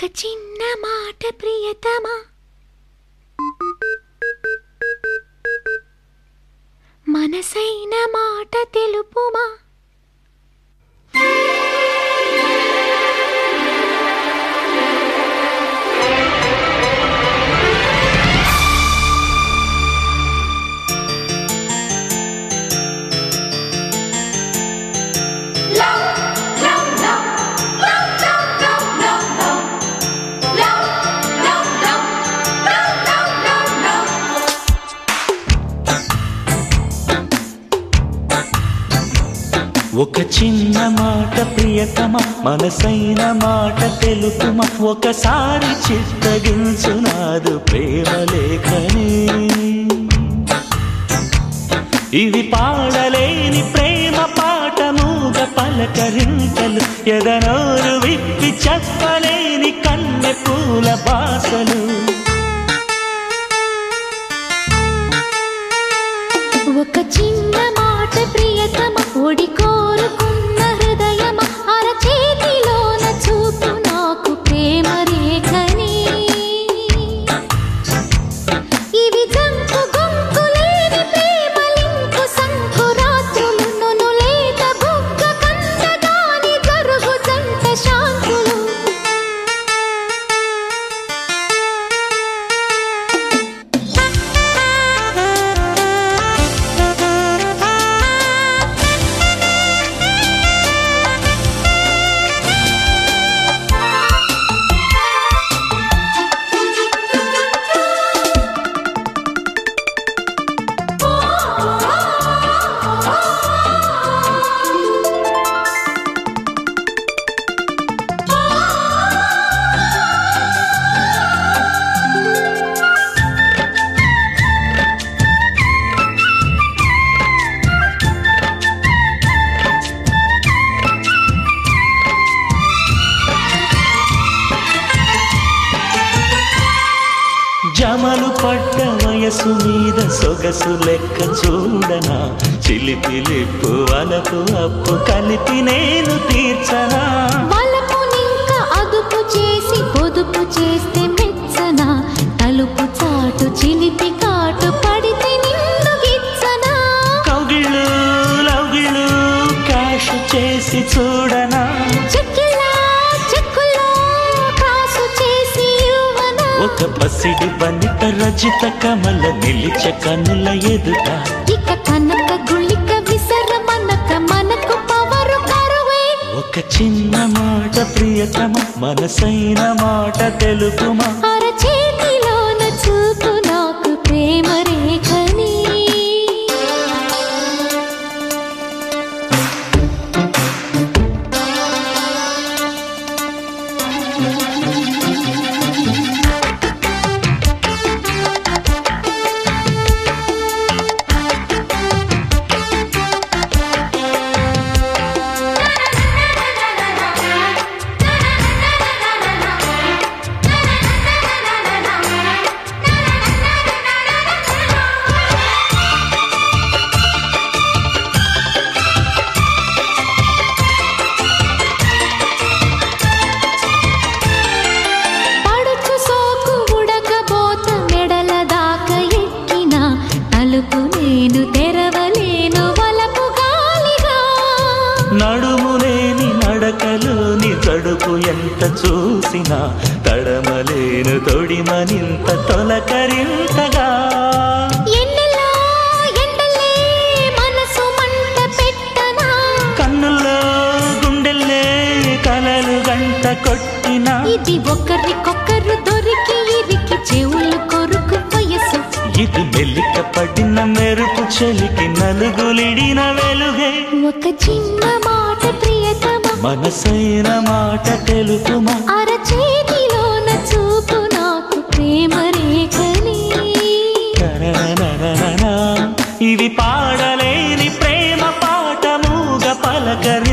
చిన్న మాట ప్రియతమా మనసైన మాట తెలుపుమా ఒక చిన్న మాట ప్రియతమ మనసైన మాట తెలుపుమ ఒకసారి చిత్తగించునాదు ప్రేమ లేఖని ఇది పాడలేని ప్రేమ పాటముగ పలకరింతలు ఎదనోరు విప్పి చెప్పలేని కన్నె పూల బాసలు ఒక చిన్న మాట ప్రియతమ ఒడి కోరుకున్న హృదయమ అరచేతిలోన చూపు నాకు ప్రేమ రేఖని ఇవి జంకు గొంకు లేని ప్రేమలింకు సంకురాత్రులు నును లేత బుగ్గ కందగాని జరుగు జంట శాంతులు జమలు పడ్డ వయసు మీద సొగసు లెక్క చూడనా చిలిపిలిప్పు వలపు అప్పు కలిపి నేను తీర్చనా వలపు నింక అదుపు చేసి పొదుపు చేస్తే మెచ్చన తలుపు చాటు చిలిపి కాటు పడితే నిన్ను గిచ్చనా కౌగిళ్ళు లౌగిళ్ళు క్యాష్ చేసి చూడనా చెక్కిలా చెక్కులో కాసు చేసి ఇవ్వనా ఒక పసిడి బనిత రజిత కమల నిలిచ కనుల ఎదుట ఇక కనక గుళిక విసర మనక మనకు పవరు కరువే ఒక చిన్న మాట ప్రియతమ మనసైన మాట తెలుపుమా అరచేతిలోన చూపు నాకు ప్రేమ రేఖని పడుచు సోకు ఉడకబోత మెడల దాకా ఎక్కిన తలుపు నేను తెరవలేను వలపు గాలిగా నడుము లేని నడకలోని తడుపు ఎంత చూసినా తడమలేను తొడిమనింత తొలకరింతగా ఎన్నెలా ఎండలే మనసు మంట పెట్టనా కన్నుల్లో గుండెల్లే కలలు గంట కొట్టినా ఇది ఒకరికొకరు దొరికి ఇరికి చెవులు కొరుకు వయసు ఇది మెల్లిక పడిన మెరుపు చెలికి నలుగులిడిన వెలుగే ఒక చిన్న మాట ప్రియతమ మనసైన మాట తెలుపుమా అరచేతిలోన చూపు నాకు ప్రేమ రేఖని తరనననననా. ఇవి పాడలేని ప్రేమ పాటముగ పలకరి